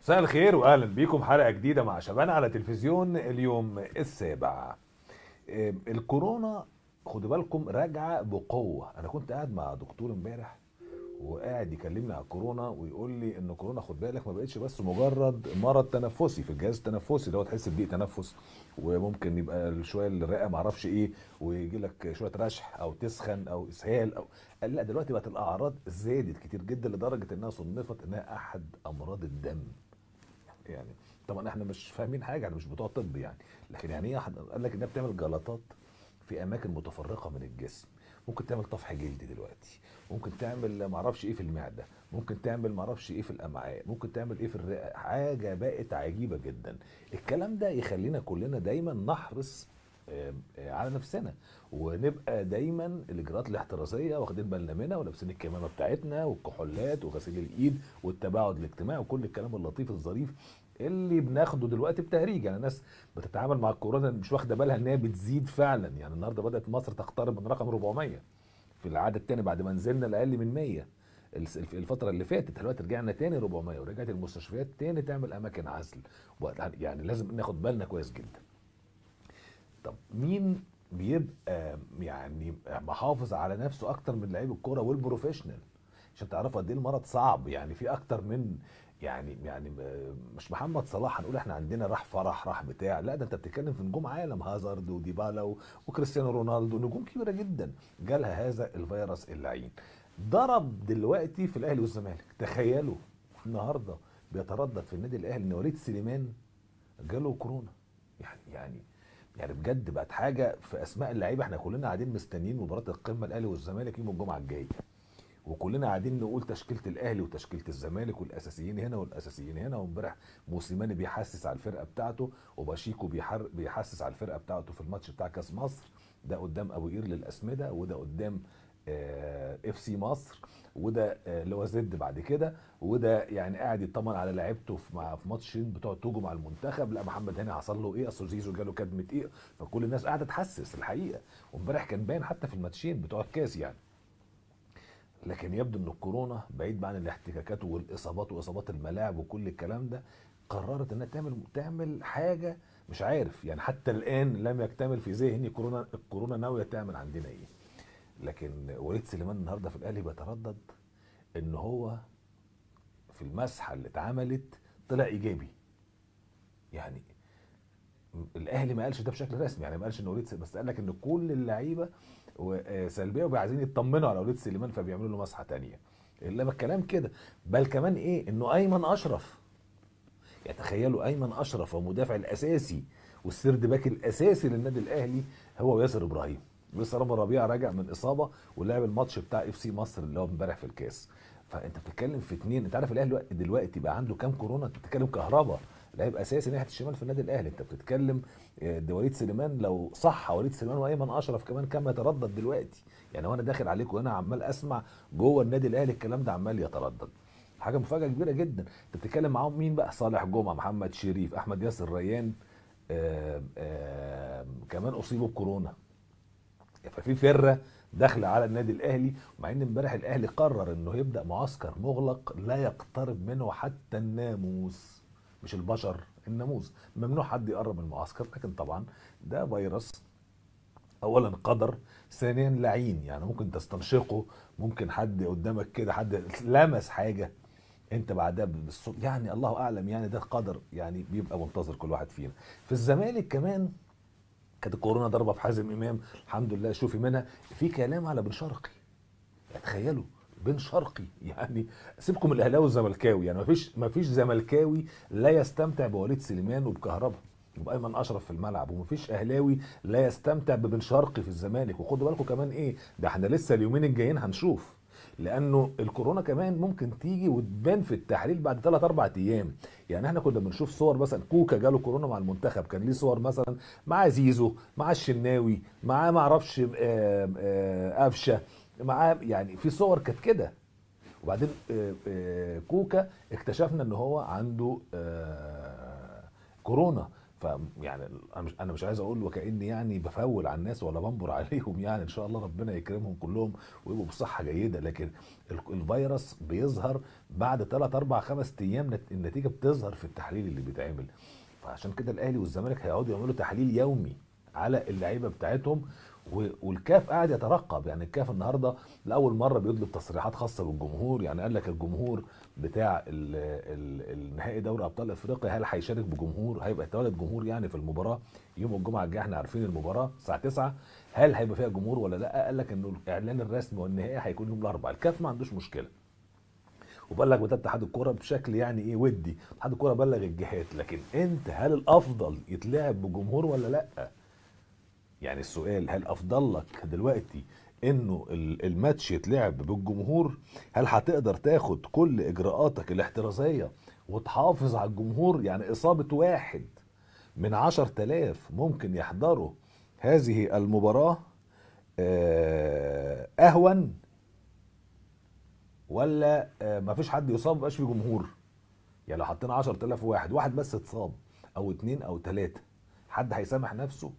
مساء الخير واهلا بيكم حلقه جديده مع شبان على تلفزيون اليوم السابع إيه، الكورونا خدوا بالكم راجعه بقوه انا كنت قاعد مع دكتور امبارح وقاعد يكلمني على الكورونا ويقول لي ان كورونا خد بالك ما بقتش بس مجرد مرض تنفسي في الجهاز التنفسي اللي هو تحس بضيق تنفس وممكن يبقى شويه الرئه ما اعرفش ايه ويجي لك شويه رشح او تسخن او اسهال او قال لا دلوقتي بقت الاعراض زادت كتير جدا لدرجه انها صنفت انها احد امراض الدم يعني طبعا احنا مش فاهمين حاجه احنا مش بتوع طب يعني لكن يعني ايه أحد- قال لك انها بتعمل جلطات في اماكن متفرقه من الجسم ممكن تعمل طفح جلدي دلوقتي ممكن تعمل معرفش ايه في المعده ممكن تعمل معرفش ايه في الامعاء ممكن تعمل ايه في الرئه حاجه بقت عجيبه جدا الكلام ده يخلينا كلنا دايما نحرص آه، آه، على نفسنا ونبقى دايما الاجراءات الاحترازيه واخدين بالنا منها ولابسين الكمامه بتاعتنا والكحولات وغسيل الايد والتباعد الاجتماعي وكل الكلام اللطيف الظريف اللي بناخده دلوقتي بتهريج يعني الناس بتتعامل مع الكورونا مش واخده بالها ان هي بتزيد فعلا يعني النهارده بدات مصر تقترب من رقم 400 في العدد الثاني بعد ما نزلنا لاقل من 100 الس- الف- الفتره اللي فاتت دلوقتي رجعنا تاني 400 ورجعت المستشفيات تاني تعمل اماكن عزل وقت- يعني لازم ناخد بالنا كويس جدا طب مين بيبقى يعني محافظ على نفسه اكتر من لعيب الكوره والبروفيشنال عشان تعرفوا قد ايه المرض صعب يعني في اكتر من يعني يعني مش محمد صلاح هنقول احنا عندنا راح فرح راح بتاع لا ده انت بتتكلم في نجوم عالم هازارد وديبالا و- وكريستيانو رونالدو نجوم كبيره جدا جالها هذا الفيروس اللعين ضرب دلوقتي في الاهلي والزمالك تخيلوا النهارده بيتردد في النادي الاهلي ان وليد سليمان جاله كورونا يعني يعني يعني بجد بقت حاجه في اسماء اللعيبه احنا كلنا قاعدين مستنيين مباراه القمه الاهلي والزمالك يوم الجمعه الجاي وكلنا قاعدين نقول تشكيله الاهلي وتشكيله الزمالك والاساسيين هنا والاساسيين هنا وامبارح موسيماني بيحسس على الفرقه بتاعته وباشيكو بيحر بيحسس على الفرقه بتاعته في الماتش بتاع كاس مصر ده قدام ابو قير للاسمده وده قدام اف سي مصر وده آه، اللي هو زد بعد كده وده يعني قاعد يطمن على لعيبته في مع في ماتشين بتوع توجو مع المنتخب لا محمد هاني حصل له ايه اصل زيزو جاله كدمه ايه فكل الناس قاعده تحسس الحقيقه وامبارح كان باين حتى في الماتشين بتوع الكاس يعني لكن يبدو ان الكورونا بعيد بقى عن الاحتكاكات والاصابات واصابات الملاعب وكل الكلام ده قررت انها تعمل تعمل حاجه مش عارف يعني حتى الان لم يكتمل في ذهني كورونا الكورونا ناويه تعمل عندنا ايه لكن وليد سليمان النهارده في الاهلي بيتردد ان هو في المسحه اللي اتعملت طلع ايجابي يعني الاهلي ما قالش ده بشكل رسمي يعني ما قالش ان وليد س- بس قال لك ان كل اللعيبه و- آه، سلبيه وعايزين يطمنوا على وليد سليمان فبيعملوا له مسحه تانية انما الكلام كده بل كمان ايه انه ايمن اشرف يعني تخيلوا ايمن اشرف ومدافع الاساسي والسرد باك الاساسي للنادي الاهلي هو ياسر ابراهيم لسه رامي ربيعه راجع من اصابه ولعب الماتش بتاع اف سي مصر اللي هو امبارح في الكاس فانت بتتكلم في اتنين انت عارف الاهلي دلوقتي- دلوقتي بقى عنده كام كورونا انت بتتكلم كهربا لاعب اساسي ناحيه الشمال في النادي الاهلي انت بتتكلم آه، ده وليد سليمان لو صح وليد سليمان وايمن اشرف كمان كم يتردد دلوقتي يعني وانا داخل عليكم وانا عمال اسمع جوه النادي الاهلي الكلام ده عمال يتردد حاجه مفاجاه كبيره جدا انت بتتكلم معاهم مين بقى صالح جمعه محمد شريف احمد ياسر ريان آم، آم، كمان اصيبوا بكورونا ففي فره داخله على النادي الاهلي مع ان امبارح الاهلي قرر انه يبدا معسكر مغلق لا يقترب منه حتى الناموس مش البشر الناموس ممنوع حد يقرب من المعسكر لكن طبعا ده فيروس اولا قدر ثانيا لعين يعني ممكن تستنشقه ممكن حد قدامك كده حد لمس حاجه انت بعدها بالصوت يعني الله اعلم يعني ده قدر يعني بيبقى منتظر كل واحد فينا في الزمالك كمان كانت الكورونا ضربه في حازم امام الحمد لله شوفي منها في كلام على بن شرقي يعني تخيلوا بن شرقي يعني سيبكم من الاهلاوي والزملكاوي يعني مفيش مفيش زملكاوي لا يستمتع بوليد سليمان وبكهربا وبايمن اشرف في الملعب ومفيش اهلاوي لا يستمتع ببن شرقي في الزمالك وخدوا بالكم كمان ايه ده احنا لسه اليومين الجايين هنشوف لانه الكورونا كمان ممكن تيجي وتبان في التحليل بعد 3 4 ايام يعني احنا كنا بنشوف صور مثلا كوكا جاله كورونا مع المنتخب كان ليه صور مثلا مع زيزو مع الشناوي مع ما اعرفش آه، آه، قفشه معاه يعني في صور كانت كده وبعدين آه، آه، كوكا اكتشفنا ان هو عنده آه، كورونا فيعني انا مش انا مش عايز اقول وكاني يعني بفول على الناس ولا بنبر عليهم يعني ان شاء الله ربنا يكرمهم كلهم ويبقوا بصحه جيده لكن ال- الفيروس بيظهر بعد 3 4 5 ايام نت- النتيجه بتظهر في التحليل اللي بيتعمل فعشان كده الاهلي والزمالك هيقعدوا يعملوا تحليل يومي على اللعيبه بتاعتهم و- والكاف قاعد يترقب يعني الكاف النهارده لاول مره بيطلب تصريحات خاصه بالجمهور يعني قال لك الجمهور بتاع ال- ال- النهائي دوري ابطال افريقيا هل هيشارك بجمهور هيبقى يتواجد جمهور يعني في المباراه يوم الجمعه الجايه احنا عارفين المباراه الساعه 9 هل هيبقى فيها جمهور ولا لا قال لك انه الاعلان الرسمي والنهائي هيكون يوم الاربعاء الكاف ما عندوش مشكله وبلغ بتاع اتحاد الكوره بشكل يعني ايه ودي اتحاد الكوره بلغ الجهات لكن انت هل الافضل يتلعب بجمهور ولا لا يعني السؤال هل افضل لك دلوقتي انه ال- الماتش يتلعب بالجمهور هل هتقدر تاخد كل اجراءاتك الاحترازيه وتحافظ على الجمهور يعني اصابه واحد من عشر تلاف ممكن يحضروا هذه المباراه آه، اهون ولا آه، مفيش حد يصاب مبقاش في جمهور يعني لو حطينا 10000 واحد واحد بس اتصاب او اتنين او تلاته حد هيسامح نفسه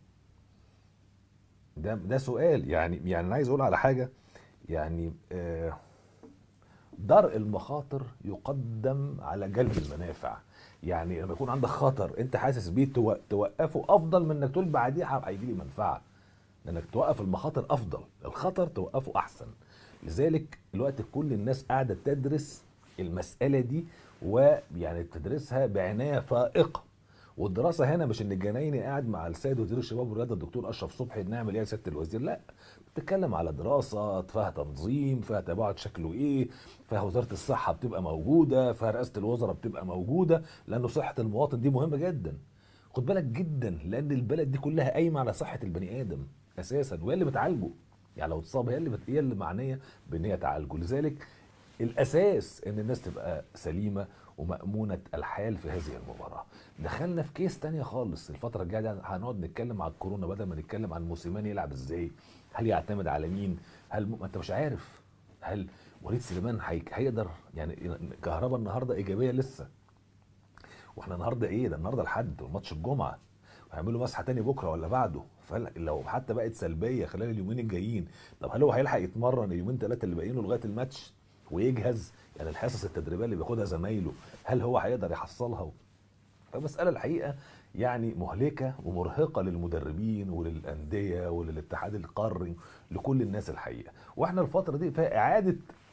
ده ده سؤال يعني يعني انا عايز اقول على حاجه يعني آه، درء المخاطر يقدم على جلب المنافع يعني لما يكون عندك خطر انت حاسس بيه تو- توقفه افضل من انك تقول بعديه هيجي لي منفعه لانك توقف المخاطر افضل الخطر توقفه احسن لذلك الوقت كل الناس قاعده تدرس المساله دي ويعني تدرسها بعنايه فائقه والدراسه هنا مش ان الجنايني قاعد مع السيد وزير الشباب والرياضه الدكتور اشرف صبحي نعمل ايه يا سياده الوزير لا بتتكلم على دراسه فيها تنظيم فيها تباعد شكله ايه فيها وزاره الصحه بتبقى موجوده فيها رئاسه الوزراء بتبقى موجوده لانه صحه المواطن دي مهمه جدا خد بالك جدا لان البلد دي كلها قايمه على صحه البني ادم اساسا وهي اللي بتعالجه يعني لو اتصاب هي اللي بت... هي اللي معنيه بان هي تعالجه لذلك الاساس ان الناس تبقى سليمه ومأمونة الحال في هذه المباراة دخلنا في كيس تانية خالص الفترة الجاية دي هنقعد نتكلم على الكورونا بدل ما نتكلم عن موسيماني يلعب ازاي هل يعتمد على مين هل م... ما انت مش عارف هل وليد سليمان هي... هيقدر يعني كهربا النهارده ايجابيه لسه واحنا النهارده ايه ده النهارده الحد وماتش الجمعه وهيعملوا مسحه تاني بكره ولا بعده فلو حتى بقت سلبيه خلال اليومين الجايين طب هل هو هيلحق يتمرن اليومين ثلاثه اللي باقيين له لغايه الماتش ويجهز يعني الحصص التدريبيه اللي بياخدها زمايله هل هو هيقدر يحصلها فمساله الحقيقه يعني مهلكه ومرهقه للمدربين وللانديه وللاتحاد القاري لكل الناس الحقيقه واحنا الفتره دي فيها اعاده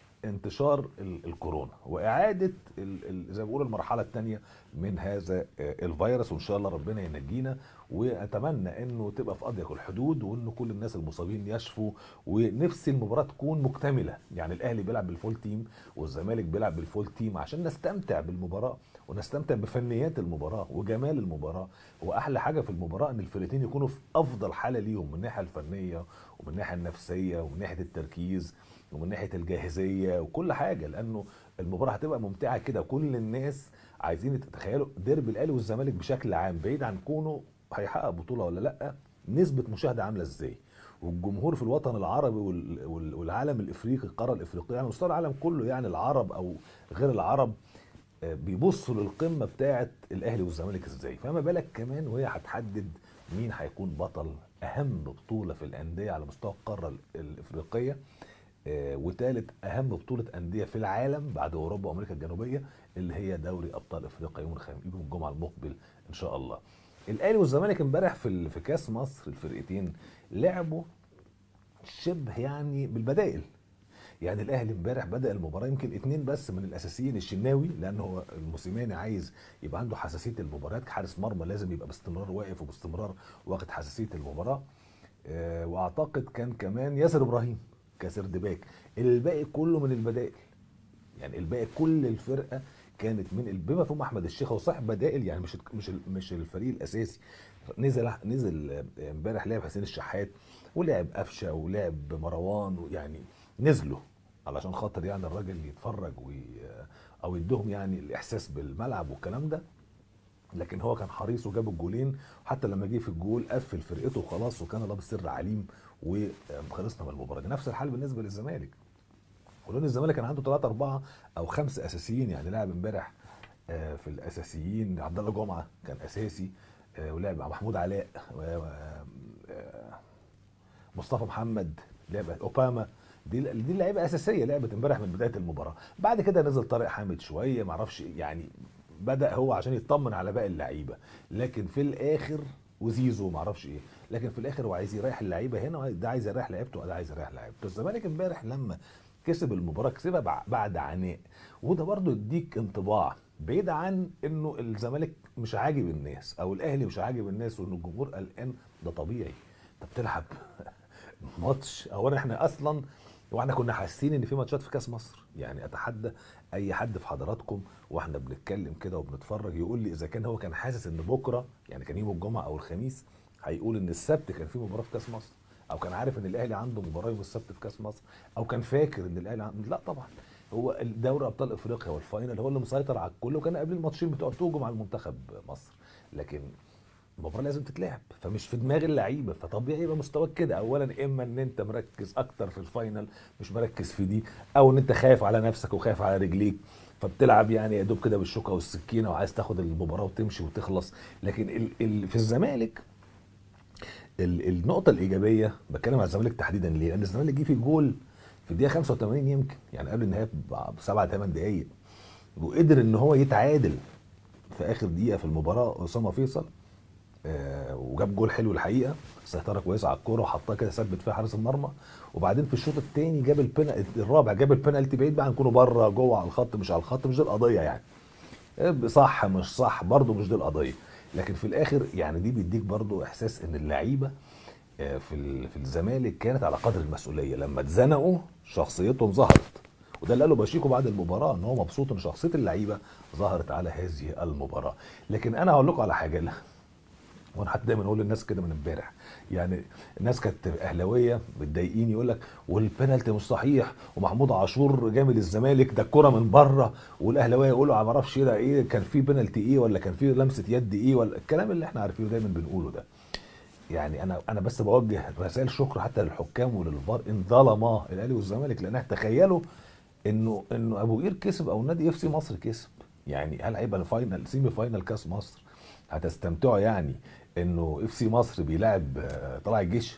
انتشار ال- الكورونا واعاده ال- ال- زي ما بقول المرحله الثانيه من هذا آه، الفيروس وان شاء الله ربنا ينجينا واتمنى انه تبقى في اضيق الحدود وانه كل الناس المصابين يشفوا ونفسي المباراه تكون مكتمله يعني الاهلي بيلعب بالفول تيم والزمالك بيلعب بالفول تيم عشان نستمتع بالمباراه ونستمتع بفنيات المباراه وجمال المباراه واحلى حاجه في المباراه ان الفرقتين يكونوا في افضل حاله ليهم من الناحيه الفنيه ومن الناحيه النفسيه ومن ناحيه التركيز ومن ناحيه الجاهزيه وكل حاجه لانه المباراه هتبقى ممتعه كده كل الناس عايزين يتخيلوا ديربي الاهلي والزمالك بشكل عام بعيد عن كونه هيحقق بطوله ولا لا نسبه مشاهده عامله ازاي والجمهور في الوطن العربي وال- وال- والعالم الافريقي القاره الافريقيه يعني مستوى العالم كله يعني العرب او غير العرب آه، بيبصوا للقمه بتاعه الاهلي والزمالك ازاي فما بالك كمان وهي هتحدد مين هيكون بطل اهم بطوله في الانديه على مستوى القاره ال- الافريقيه آه، وثالث اهم بطوله انديه في العالم بعد اوروبا وامريكا الجنوبيه اللي هي دوري ابطال افريقيا يوم الخميس يوم الجمعه المقبل ان شاء الله الاهلي والزمالك امبارح في ال- في كاس مصر الفرقتين لعبوا شبه يعني بالبدائل يعني الاهلي امبارح بدا المباراه يمكن اتنين بس من الاساسيين الشناوي لان هو الموسيماني عايز يبقى عنده حساسيه المباريات حارس مرمى لازم يبقى باستمرار واقف وباستمرار واخد حساسيه المباراه آه، واعتقد كان كمان ياسر ابراهيم كسرد باك الباقي كله من البدائل يعني الباقي كل الفرقه كانت من ال- بما فيهم احمد الشيخ هو صاحب بدائل يعني مش مش مش الفريق الاساسي نزل نزل آه، امبارح لعب حسين الشحات ولعب قفشه ولعب مروان يعني نزلوا علشان خاطر يعني الراجل يتفرج وي او يديهم يعني الاحساس بالملعب والكلام ده لكن هو كان حريص وجاب الجولين وحتى لما جه في الجول قفل فرقته وخلاص وكان الله بالسر عليم وخلصنا من المباراه دي نفس الحال بالنسبه للزمالك ولون الزمالك كان عنده ثلاثة أربعة أو خمسة أساسيين يعني لاعب امبارح آه، في الأساسيين عبد الله جمعة كان أساسي آه، ولعب مع محمود علاء و- و- آه، مصطفى محمد لعب اوباما دي دي لعيبه اساسيه لعبت امبارح من بدايه المباراه بعد كده نزل طارق حامد شويه ما اعرفش يعني بدا هو عشان يطمن على باقي اللعيبه لكن في الاخر وزيزو ما اعرفش ايه لكن في الاخر هو عايز يريح اللعيبه هنا ده عايز يريح لعيبته وده عايز يريح لعيبته الزمالك امبارح لما كسب المباراه كسبها بع- بعد عناء وده برضو يديك انطباع بعيد عن انه الزمالك مش عاجب الناس او الاهلي مش عاجب الناس وان الجمهور قلقان ده طبيعي انت بتلعب ماتش اولا احنا اصلا واحنا كنا حاسين ان في ماتشات في كاس مصر يعني اتحدى اي حد في حضراتكم واحنا بنتكلم كده وبنتفرج يقول لي اذا كان هو كان حاسس ان بكره يعني كان يوم الجمعه او الخميس هيقول ان السبت كان في مباراه في كاس مصر او كان عارف ان الاهلي عنده مباراه يوم السبت في كاس مصر او كان فاكر ان الاهلي عنده لا طبعا هو دوري ابطال افريقيا والفاينل هو اللي مسيطر على الكل وكان قبل الماتشين بتوع توجو مع المنتخب مصر لكن المباراه لازم تتلعب فمش في دماغ اللعيبه فطبيعي يبقى مستواك كده اولا اما ان انت مركز اكتر في الفاينل مش مركز في دي او ان انت خايف على نفسك وخايف على رجليك فبتلعب يعني يا دوب كده بالشوكه والسكينه وعايز تاخد المباراه وتمشي وتخلص لكن ال ال في الزمالك ال النقطه الايجابيه بتكلم على الزمالك تحديدا ليه؟ لان الزمالك جه في جول في الدقيقه 85 يمكن يعني قبل النهايه بسبع ثمان دقائق وقدر ان هو يتعادل في اخر دقيقه في المباراه اسامه فيصل آه، وجاب جول حلو الحقيقه سيطره كويسه على الكوره وحطها كده ثبت فيها حارس المرمى وبعدين في الشوط الثاني جاب البنالتي الرابع جاب البنالتي بعيد بقى نكونوا بره جوه على الخط مش على الخط مش دي القضيه يعني آه، صح مش صح برضه مش دي القضيه لكن في الاخر يعني دي بيديك برضه احساس ان اللعيبه آه، في ال- في الزمالك كانت على قدر المسؤوليه لما اتزنقوا شخصيتهم ظهرت وده اللي قاله باشيكو بعد المباراه ان هو مبسوط ان شخصيه اللعيبه ظهرت على هذه المباراه لكن انا هقول لكم على حاجه لا وانا حتى دايما اقول للناس كده من امبارح يعني الناس كانت اهلاويه متضايقين يقول لك والبنالتي مش صحيح ومحمود عاشور جامل الزمالك ده الكره من بره والاهلاويه يقولوا ما اعرفش ده ايه كان في بنالتي ايه ولا كان في لمسه يد ايه ولا الكلام اللي احنا عارفينه دايما بنقوله ده يعني انا انا بس بوجه رسائل شكر حتى للحكام وللفار ان ظلما الاهلي والزمالك لان تخيلوا انه انه ابو قير كسب او نادي اف سي مصر كسب يعني هل هيبقى الفاينل سيمي فاينل كاس مصر هتستمتعوا يعني انه اف سي مصر بيلاعب آه، طلائع الجيش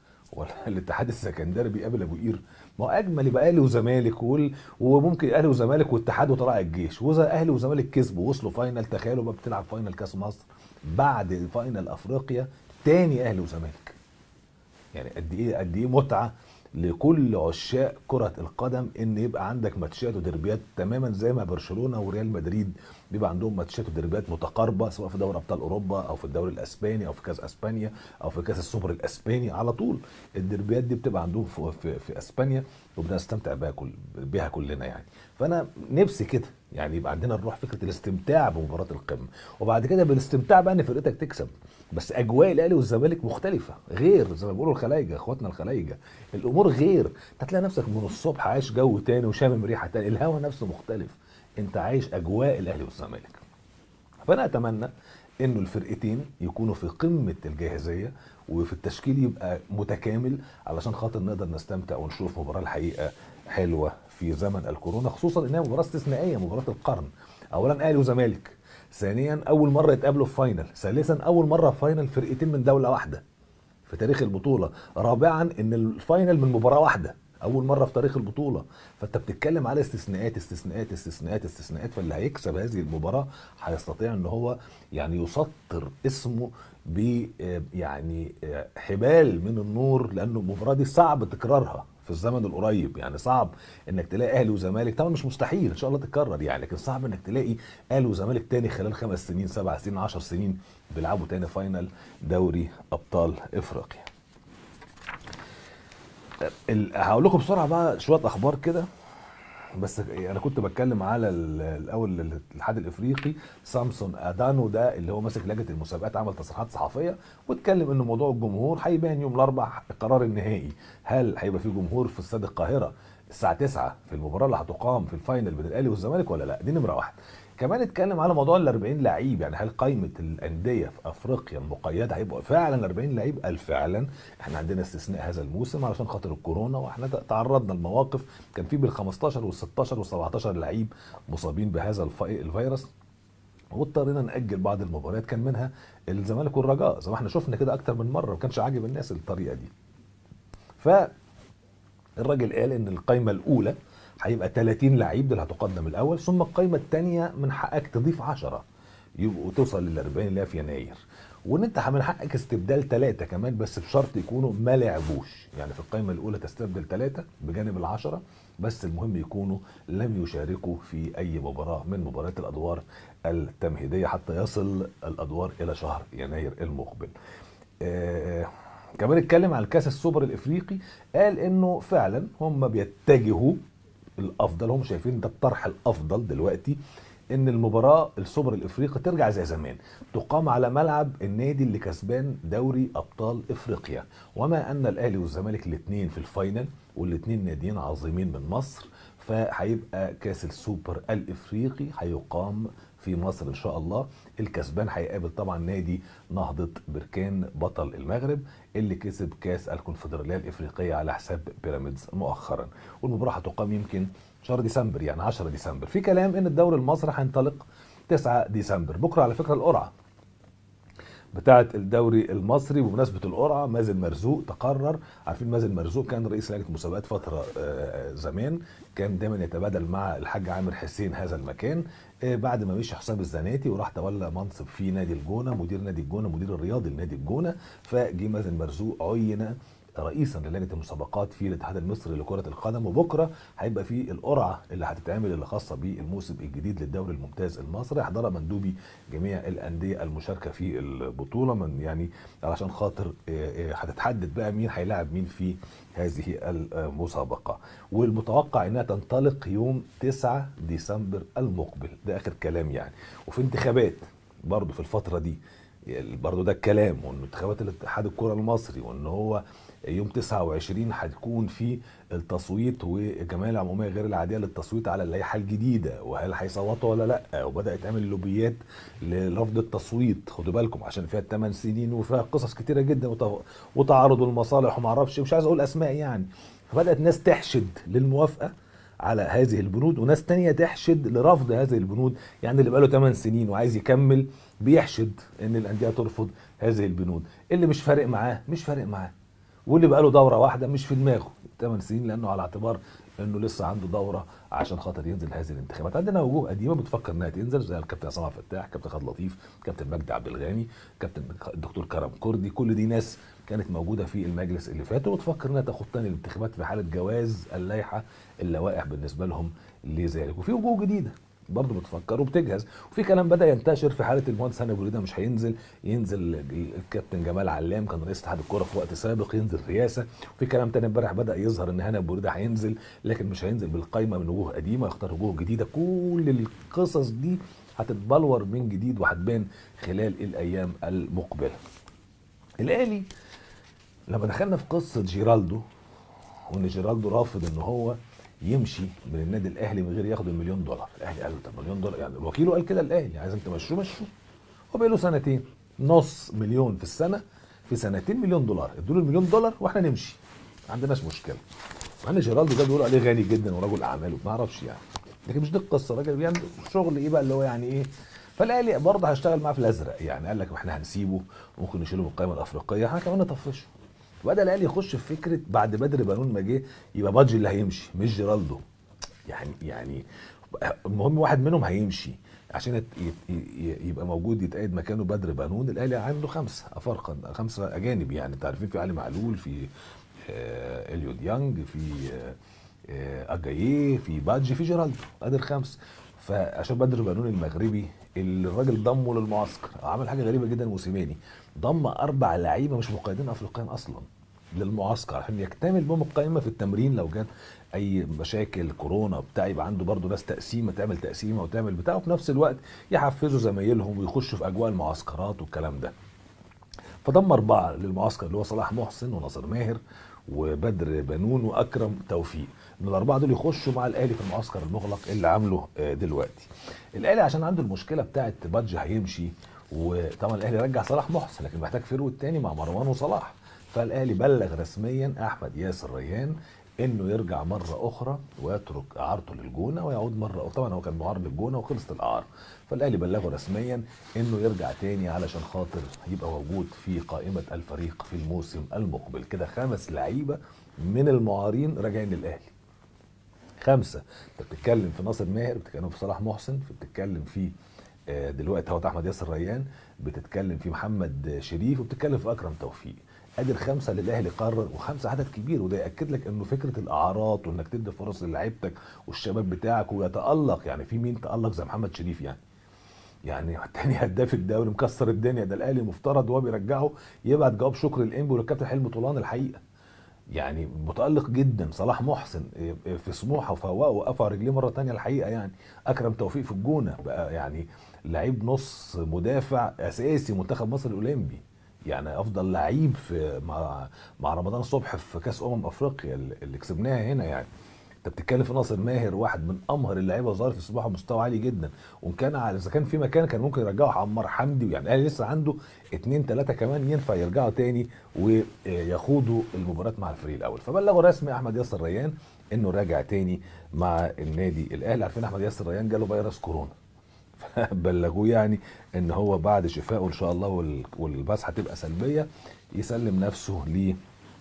ولا الاتحاد السكندري بيقابل ابو قير ما هو اجمل يبقى اهلي وزمالك وال- وممكن اهلي وزمالك واتحاد وطلائع الجيش واذا اهلي وزمالك كسبوا وصلوا فاينل تخيلوا بقى بتلعب فاينل كاس مصر بعد فاينل افريقيا تاني اهلي وزمالك يعني قد ايه قد ايه متعه لكل عشاق كرة القدم ان يبقى عندك ماتشات ودربيات تماما زي ما برشلونة وريال مدريد بيبقى عندهم ماتشات ودربيات متقاربة سواء في دوري ابطال اوروبا او في الدوري الاسباني او في كاس اسبانيا او في كاس السوبر الاسباني على طول الدربيات دي بتبقى عندهم في, في, في اسبانيا وبنستمتع بها كل بها كلنا يعني فانا نفسي كده يعني يبقى عندنا الروح فكره الاستمتاع بمباراه القمه وبعد كده بالاستمتاع بقى ان فرقتك تكسب بس اجواء الاهلي والزمالك مختلفه غير زي ما بيقولوا الخلايجه اخواتنا الخلايجه الامور غير انت هتلاقي نفسك من الصبح عايش جو تاني وشامم ريحه تاني الهوا نفسه مختلف انت عايش اجواء الاهلي والزمالك فانا اتمنى انه الفرقتين يكونوا في قمه الجاهزيه وفي التشكيل يبقى متكامل علشان خاطر نقدر نستمتع ونشوف مباراه الحقيقه حلوه في زمن الكورونا خصوصا انها مباراه استثنائيه مباراه القرن اولا اهلي وزمالك ثانيا اول مره يتقابلوا في فاينل ثالثا اول مره في فاينل فرقتين من دوله واحده في تاريخ البطوله رابعا ان الفاينل من مباراه واحده اول مره في تاريخ البطوله فانت بتتكلم على استثناءات استثناءات استثناءات استثناءات فاللي هيكسب هذه المباراه هيستطيع ان هو يعني يسطر اسمه ب آه، يعني آه، حبال من النور لانه المباراه دي صعب تكرارها في الزمن القريب يعني صعب انك تلاقي اهلي وزمالك طبعا مش مستحيل ان شاء الله تتكرر يعني لكن صعب انك تلاقي اهلي وزمالك تاني خلال خمس سنين سبع سنين عشر سنين بيلعبوا تاني فاينل دوري ابطال افريقيا ال- هقول لكم بسرعه بقى شويه اخبار كده بس انا كنت بتكلم على ال- الاول الاتحاد الافريقي سامسون ادانو ده اللي هو ماسك لجنه المسابقات عمل تصريحات صحفيه واتكلم ان موضوع الجمهور هيبان يوم الاربعاء القرار النهائي هل هيبقى في جمهور في استاد القاهره الساعه 9 في المباراه اللي هتقام في الفاينل بين الاهلي والزمالك ولا لا دي نمره واحد كمان اتكلم على موضوع ال 40 لعيب يعني هل قائمه الانديه في افريقيا المقيده هيبقوا فعلا 40 لعيب قال فعلا احنا عندنا استثناء هذا الموسم علشان خاطر الكورونا واحنا تعرضنا لمواقف كان في بال 15 وال 16 وال 17 لعيب مصابين بهذا الفي- الفيروس واضطرينا ناجل بعض المباريات كان منها الزمالك والرجاء زي ما احنا شفنا كده اكتر من مره ما كانش عاجب الناس الطريقه دي ف الراجل قال ان القايمه الاولى هيبقى 30 لعيب ده اللي هتقدم الاول ثم القايمه الثانيه من حقك تضيف 10 يبقوا توصل لل 40 اللي هي في يناير وان انت من حقك استبدال ثلاثه كمان بس بشرط يكونوا ما لعبوش يعني في القائمه الاولى تستبدل ثلاثه بجانب العشره بس المهم يكونوا لم يشاركوا في اي مباراه من مباريات الادوار التمهيديه حتى يصل الادوار الى شهر يناير المقبل. آه كمان اتكلم عن كاس السوبر الافريقي قال انه فعلا هم بيتجهوا الافضل هم شايفين ده الطرح الافضل دلوقتي ان المباراه السوبر الافريقي ترجع زي زمان تقام على ملعب النادي اللي كسبان دوري ابطال افريقيا وما ان الاهلي والزمالك الاثنين في الفاينل والاثنين ناديين عظيمين من مصر فهيبقى كاس السوبر الافريقي هيقام في مصر ان شاء الله الكسبان هيقابل طبعا نادي نهضه بركان بطل المغرب اللي كسب كاس الكونفدراليه الافريقيه على حساب بيراميدز مؤخرا والمباراه هتقام يمكن شهر ديسمبر يعني 10 ديسمبر في كلام ان الدوري المصري هينطلق 9 ديسمبر بكره على فكره القرعه بتاعه الدوري المصري بمناسبه القرعه مازن مرزوق تقرر عارفين مازن مرزوق كان رئيس لجنه المسابقات فتره زمان كان دايما يتبادل مع الحاج عامر حسين هذا المكان بعد ما مشي حسام الزناتي وراح تولى منصب في نادي الجونه مدير نادي الجونه مدير الرياضي لنادي الجونه فجي مازن مرزوق عين رئيسا للجنه المسابقات في الاتحاد المصري لكره القدم وبكره هيبقى في القرعه اللي هتتعمل اللي خاصه بالموسم الجديد للدوري الممتاز المصري يحضرها مندوبي جميع الانديه المشاركه في البطوله من يعني علشان خاطر هتتحدد بقى مين هيلاعب مين في هذه المسابقه والمتوقع انها تنطلق يوم 9 ديسمبر المقبل ده اخر كلام يعني وفي انتخابات برضه في الفتره دي برضه ده الكلام وان انتخابات الاتحاد الكره المصري وان هو يوم 29 هتكون في التصويت والجمعيه العموميه غير العاديه للتصويت على اللائحه الجديده وهل هيصوتوا ولا لا وبدات تعمل لوبيات لرفض التصويت خدوا بالكم عشان فيها 8 سنين وفيها قصص كتيره جدا وتعارض المصالح وما اعرفش مش عايز اقول اسماء يعني فبدات ناس تحشد للموافقه على هذه البنود وناس تانية تحشد لرفض هذه البنود يعني اللي بقاله 8 سنين وعايز يكمل بيحشد ان الانديه ترفض هذه البنود اللي مش فارق معاه مش فارق معاه واللي بقى له دوره واحده مش في دماغه 8 سنين لانه على اعتبار انه لسه عنده دوره عشان خاطر ينزل هذه الانتخابات عندنا وجوه قديمه بتفكر انها تنزل زي الكابتن عصام عبد الفتاح كابتن خالد لطيف كابتن مجدي عبد الغني كابتن الدكتور كرم كردي كل دي ناس كانت موجوده في المجلس اللي فات وبتفكر انها تاخد تاني الانتخابات في حاله جواز اللائحه اللوائح بالنسبه لهم لذلك وفي وجوه جديده برضه بتفكر وبتجهز وفي كلام بدا ينتشر في حاله المهندس هاني ابو ريده مش هينزل ينزل الكابتن جمال علام كان رئيس اتحاد الكوره في وقت سابق ينزل رئاسه وفي كلام تاني امبارح بدا يظهر ان هاني ابو ريده هينزل لكن مش هينزل بالقايمه من وجوه قديمه يختار وجوه جديده كل القصص دي هتتبلور من جديد وهتبان خلال الايام المقبله الاهلي لما دخلنا في قصه جيرالدو وان جيرالدو رافض ان هو يمشي من النادي الاهلي من غير ياخد المليون دولار الاهلي قال له طب مليون دولار يعني وكيله قال كده الاهلي عايزين تمشوه مشوه هو بقى له سنتين نص مليون في السنه في سنتين مليون دولار ادوا له المليون دولار واحنا نمشي ما عندناش مشكله مع ان جيرالدو ده بيقولوا عليه غني جدا ورجل اعمال ما اعرفش يعني لكن مش دي القصه الراجل بيعمل شغل ايه بقى اللي هو يعني ايه فالاهلي برضه هيشتغل معاه في الازرق يعني قال لك احنا هنسيبه ممكن نشيله من القائمه الافريقيه احنا كمان نطفشه وبدا الاهلي يخش في فكره بعد بدر بنون ما جه يبقى بادجي اللي هيمشي مش جيرالدو يعني يعني المهم واحد منهم هيمشي عشان يبقى موجود يتقعد مكانه بدر بنون الاهلي عنده خمسه افارقه خمسه اجانب يعني انت عارفين في علي معلول في اليو ديانج في اجاييه في بادجي في جيرالدو ادي الخمس فعشان بدر بنون المغربي اللي الراجل ضمه للمعسكر عمل حاجه غريبه جدا موسيماني ضم اربع لعيبه مش مقيدين افريقيا اصلا للمعسكر عشان يكتمل بهم القائمه في التمرين لو جت اي مشاكل كورونا بتاع يبقى عنده برضه ناس تقسيمه تعمل تقسيمه وتعمل بتاع وفي نفس الوقت يحفزوا زمايلهم ويخشوا في اجواء المعسكرات والكلام ده فضم اربعه للمعسكر اللي هو صلاح محسن وناصر ماهر وبدر بنون واكرم توفيق من الاربعه دول يخشوا مع الاهلي في المعسكر المغلق اللي عامله دلوقتي الاهلي عشان عنده المشكله بتاعه بادجي هيمشي وطبعا الاهلي رجع صلاح محسن لكن محتاج فيرو الثاني مع مروان وصلاح فالاهلي بلغ رسميا احمد ياسر ريان انه يرجع مره اخرى ويترك اعارته للجونه ويعود مره اخرى طبعا هو كان معار للجونه وخلصت الاعاره فالاهلي بلغه رسميا انه يرجع تاني علشان خاطر يبقى موجود في قائمه الفريق في الموسم المقبل كده خمس لعيبه من المعارين راجعين للاهلي خمسه انت بتتكلم في ناصر ماهر بتتكلم في صلاح محسن بتتكلم في آه، دلوقتي اهوت احمد ياسر ريان بتتكلم في محمد شريف وبتتكلم في اكرم توفيق ادي الخمسه اللي الاهلي قرر وخمسه عدد كبير وده ياكد لك انه فكره الاعارات وانك تدي فرص لعيبتك والشباب بتاعك ويتالق يعني في مين تالق زي محمد شريف يعني يعني تاني هداف الدوري مكسر الدنيا ده الاهلي مفترض وهو بيرجعه يبعت جواب شكر للانبي والكابتن حلمي طولان الحقيقه يعني متالق جدا صلاح محسن في سموحه وفوقه وقف على رجليه مره تانية الحقيقه يعني اكرم توفيق في الجونه بقى يعني لعيب نص مدافع اساسي منتخب مصر الاولمبي يعني افضل لعيب في مع مع رمضان صبحي في كاس امم افريقيا اللي كسبناها هنا يعني انت بتتكلم في ناصر ماهر واحد من امهر اللعيبه ظهر في السباحه مستوى عالي جدا وان كان اذا كان في مكان كان ممكن يرجعه عمار حمدي يعني الاهلي لسه عنده اثنين ثلاثه كمان ينفع يرجعوا تاني ويخوضوا المباراه مع الفريق الاول فبلغوا رسمي احمد ياسر ريان انه راجع تاني مع النادي الاهلي عارفين احمد ياسر ريان جاله فيروس كورونا بلغوه يعني ان هو بعد شفائه ان شاء الله والبث هتبقى سلبيه يسلم نفسه ل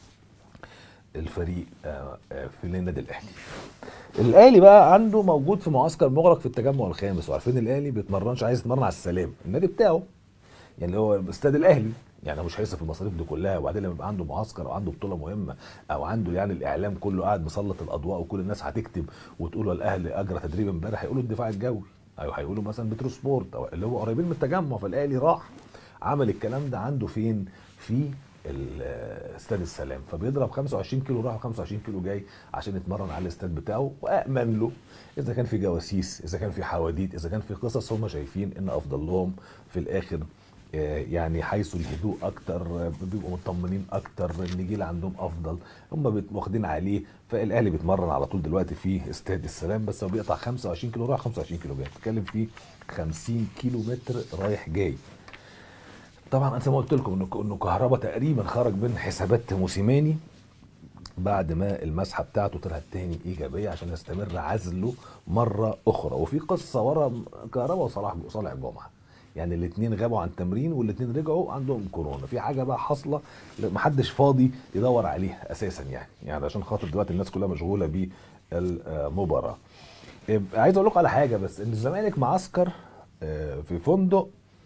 الفريق آه، آه، في النادي الاهلي الاهلي بقى عنده موجود في معسكر مغلق في التجمع الخامس وعارفين الاهلي بيتمرنش عايز يتمرن على السلام النادي بتاعه يعني هو استاد الاهلي يعني مش هيصرف المصاريف دي كلها وبعدين لما يبقى عنده معسكر او عنده بطوله مهمه او عنده يعني الاعلام كله قاعد مسلط الاضواء وكل الناس هتكتب وتقول الاهلي اجرى تدريب امبارح هيقولوا الدفاع الجوي او هيقولوا مثلا بترو سبورت او اللي هو قريبين من التجمع فالاهلي راح عمل الكلام ده عنده فين في استاد السلام فبيضرب 25 كيلو راح 25 كيلو جاي عشان يتمرن على الاستاد بتاعه وامن له اذا كان في جواسيس اذا كان في حواديت اذا كان في قصص هم شايفين ان افضل لهم في الاخر آه، يعني حيث الهدوء اكتر بيبقوا مطمنين اكتر النجيل عندهم افضل هم واخدين عليه فالاهلي بيتمرن على طول دلوقتي في استاد السلام بس هو بيقطع 25 كيلو رايح 25 كيلو جاي بتتكلم في 50 كيلو متر رايح جاي طبعا انا زي ما قلت لكم انه انه كهربا تقريبا خرج من حسابات موسيماني بعد ما المسحه بتاعته طلعت تاني ايجابيه عشان يستمر عزله مره اخرى وفي قصه ورا كهربا وصلاح صالح جمعه يعني الاثنين غابوا عن التمرين والاثنين رجعوا عندهم كورونا في حاجه بقى حاصله محدش فاضي يدور عليها اساسا يعني يعني عشان خاطر دلوقتي الناس كلها مشغوله بالمباراه عايز اقول لكم على حاجه بس ان الزمالك معسكر آه، في فندق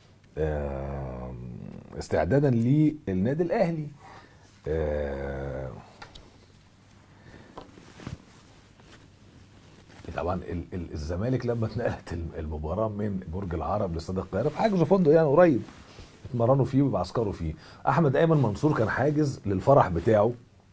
استعدادا للنادي الاهلي طبعا الزمالك لما اتنقلت المباراه من برج العرب لاستاد القاهره في حاجز فندق يعني قريب اتمرنوا فيه وبيعسكروا فيه احمد ايمن منصور كان حاجز للفرح بتاعه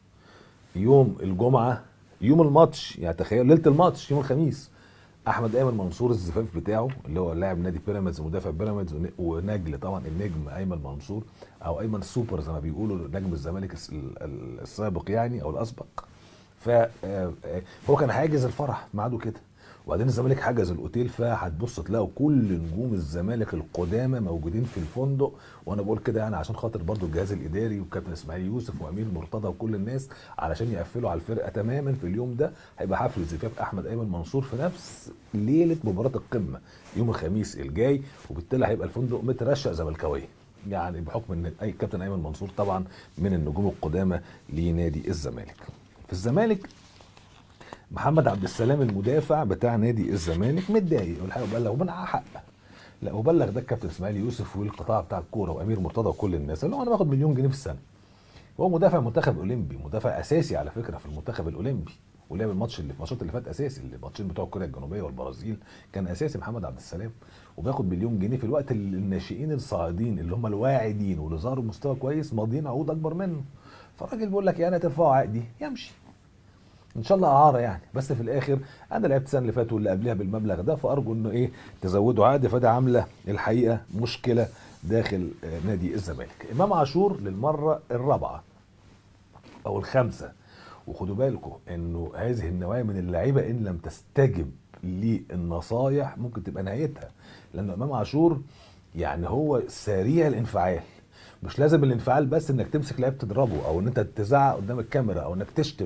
يوم الجمعه يوم الماتش يعني تخيل ليله الماتش يوم الخميس احمد ايمن منصور الزفاف بتاعه اللي هو لاعب نادي بيراميدز مدافع بيراميدز ونجل طبعا النجم ايمن منصور او ايمن السوبر زي ما بيقولوا نجم الزمالك السابق يعني او الاسبق فهو آه، آه، كان حاجز الفرح ميعاده كده وبعدين الزمالك حجز الاوتيل فهتبص تلاقوا كل نجوم الزمالك القدامى موجودين في الفندق وانا بقول كده يعني عشان خاطر برضو الجهاز الاداري والكابتن اسماعيل يوسف وامير مرتضى وكل الناس علشان يقفلوا على الفرقه تماما في اليوم ده هيبقى حفل زفاف احمد ايمن منصور في نفس ليله مباراه القمه يوم الخميس الجاي وبالتالي هيبقى الفندق مترشق زملكاويه يعني بحكم ان اي كابتن ايمن منصور طبعا من النجوم القدامى لنادي الزمالك في الزمالك محمد عبد السلام المدافع بتاع نادي الزمالك متضايق والحقيقه بلغ ومن حق لا وبلغ ده الكابتن اسماعيل يوسف والقطاع بتاع الكوره وامير مرتضى وكل الناس اللي هو انا باخد مليون جنيه في السنه هو مدافع منتخب اولمبي مدافع اساسي على فكره في المنتخب الاولمبي ولعب الماتش اللي في الماتشات اللي فات اساسي الماتشين بتوع كوريا الجنوبيه والبرازيل كان اساسي محمد عبد السلام وبياخد مليون جنيه في الوقت اللي الناشئين الصاعدين اللي هم الواعدين واللي ظهروا مستوى كويس ماضيين عقود اكبر منه فالراجل بيقول لك يعني ترفعوا عقدي يمشي ان شاء الله اعاره يعني بس في الاخر انا لعبت السنه اللي فاتت واللي قبلها بالمبلغ ده فارجو انه ايه تزودوا عقد فده عامله الحقيقه مشكله داخل آه، نادي الزمالك امام عاشور للمره الرابعه او الخامسه وخدوا بالكم انه هذه النوعيه من اللعيبه ان لم تستجب للنصايح ممكن تبقى نهايتها لان امام عاشور يعني هو سريع الانفعال مش لازم الانفعال بس انك تمسك لعيب تضربه او ان انت تزعق قدام الكاميرا او انك تشتم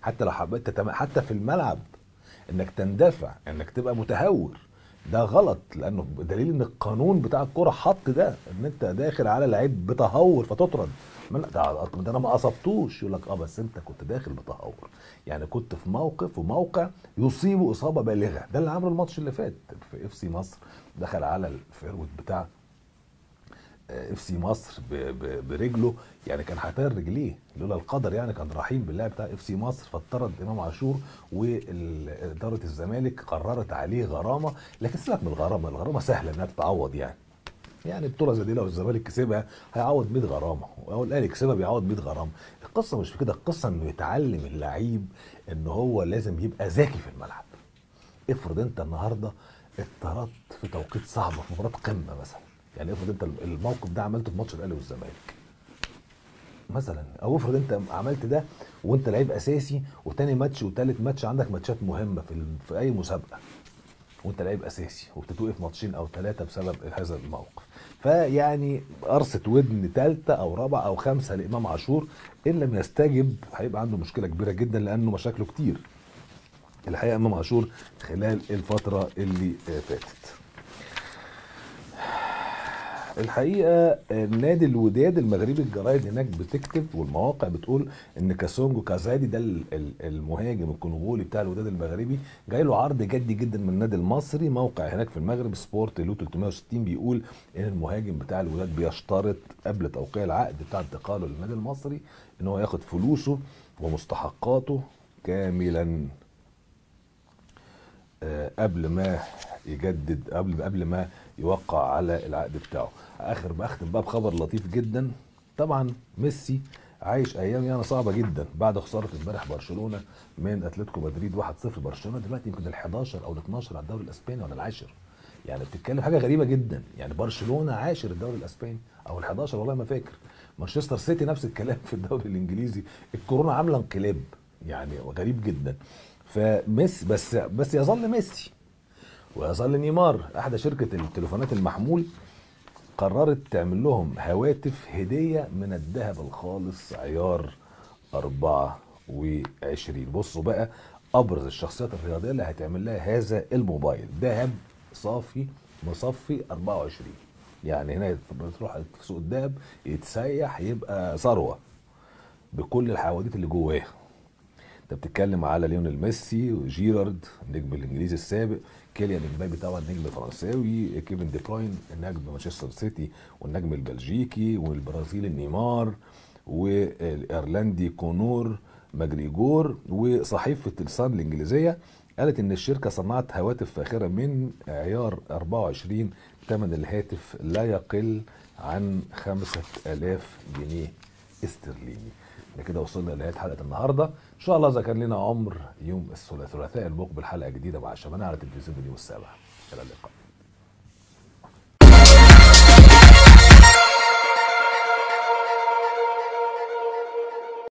حتى لو حبيت تتم... حتى في الملعب انك تندفع انك تبقى متهور ده غلط لانه دليل ان القانون بتاع الكوره حط ده ان انت داخل على لعيب بتهور فتطرد من ده, ده انا ما قصبتوش يقول لك اه بس انت كنت داخل بتهور يعني كنت في موقف وموقع يصيب اصابه بالغه ده اللي عمله الماتش اللي فات في اف سي مصر دخل على الفيرود بتاع اف سي مصر ب- ب- برجله يعني كان هيطير رجليه لولا القدر يعني كان رحيم بالله بتاع اف سي مصر فاضطرد امام عاشور واداره الزمالك قررت عليه غرامه لكن سيبك من الغرامه الغرامه سهله انها تتعوض يعني يعني بطوله زي دي لو الزمالك كسبها هيعوض 100 غرامه او الاهلي كسبها بيعوض 100 غرامه القصه مش في كده القصه انه يتعلم اللعيب ان هو لازم يبقى ذكي في الملعب افرض انت النهارده اتطردت في توقيت صعب في مباراه قمه مثلا يعني افرض انت الموقف ده عملته في ماتش الاهلي والزمالك مثلا او افرض انت عملت ده وانت لعيب اساسي وتاني ماتش وتالت ماتش عندك ماتشات مهمه في ال- في اي مسابقه وانت لعيب اساسي وبتتوقف ماتشين او ثلاثه بسبب هذا الموقف فيعني قرصه ودن ثالثه او رابعه او خمسه لامام عاشور ان لم يستجب هيبقى عنده مشكله كبيره جدا لانه مشاكله كتير الحقيقه امام عاشور خلال الفتره اللي آه، فاتت الحقيقه نادي الوداد المغربي الجرايد هناك بتكتب والمواقع بتقول ان كاسونجو كازادي ده ال- ال- المهاجم الكونغولي بتاع الوداد المغربي جاي له عرض جدي جدا من النادي المصري موقع هناك في المغرب سبورت لو 360 بيقول ان المهاجم بتاع الوداد بيشترط قبل توقيع العقد بتاع انتقاله للنادي المصري ان هو ياخد فلوسه ومستحقاته كاملا آه، قبل ما يجدد قبل قبل ما يوقع على العقد بتاعه اخر بختم بقى بخبر لطيف جدا طبعا ميسي عايش ايام يعني صعبه جدا بعد خساره امبارح برشلونه من اتلتيكو مدريد 1-0 برشلونه دلوقتي يمكن ال 11 او ال 12 على الدوري الاسباني ولا العاشر يعني بتتكلم حاجه غريبه جدا يعني برشلونه عاشر الدوري الاسباني او ال 11 والله ما فاكر مانشستر سيتي نفس الكلام في الدوري الانجليزي الكورونا عامله انقلاب يعني غريب جدا فميسي بس بس يظل ميسي ويظل نيمار احدى شركه التليفونات المحمول قررت تعمل لهم هواتف هديه من الذهب الخالص عيار 24 بصوا بقى ابرز الشخصيات الرياضيه اللي هتعمل لها هذا الموبايل ذهب صافي مصفي 24 يعني هنا بتروح في سوق الذهب يتسيح يبقى ثروه بكل الحواديت اللي جواه انت بتتكلم على ليونيل ميسي وجيرارد النجم الانجليزي السابق كيليان امبابي طبعا النجم الفرنساوي كيفن دي بروين النجم مانشستر سيتي والنجم البلجيكي والبرازيلي نيمار والايرلندي كونور ماجريجور وصحيفه الصن الانجليزيه قالت ان الشركه صنعت هواتف فاخره من عيار 24 ثمن الهاتف لا يقل عن 5000 جنيه استرليني احنا كده وصلنا لنهايه حلقه النهارده ان شاء الله اذا كان لنا عمر يوم الثلاثاء المقبل حلقه جديده مع شباب على تلفزيون اليوم السابع الى اللقاء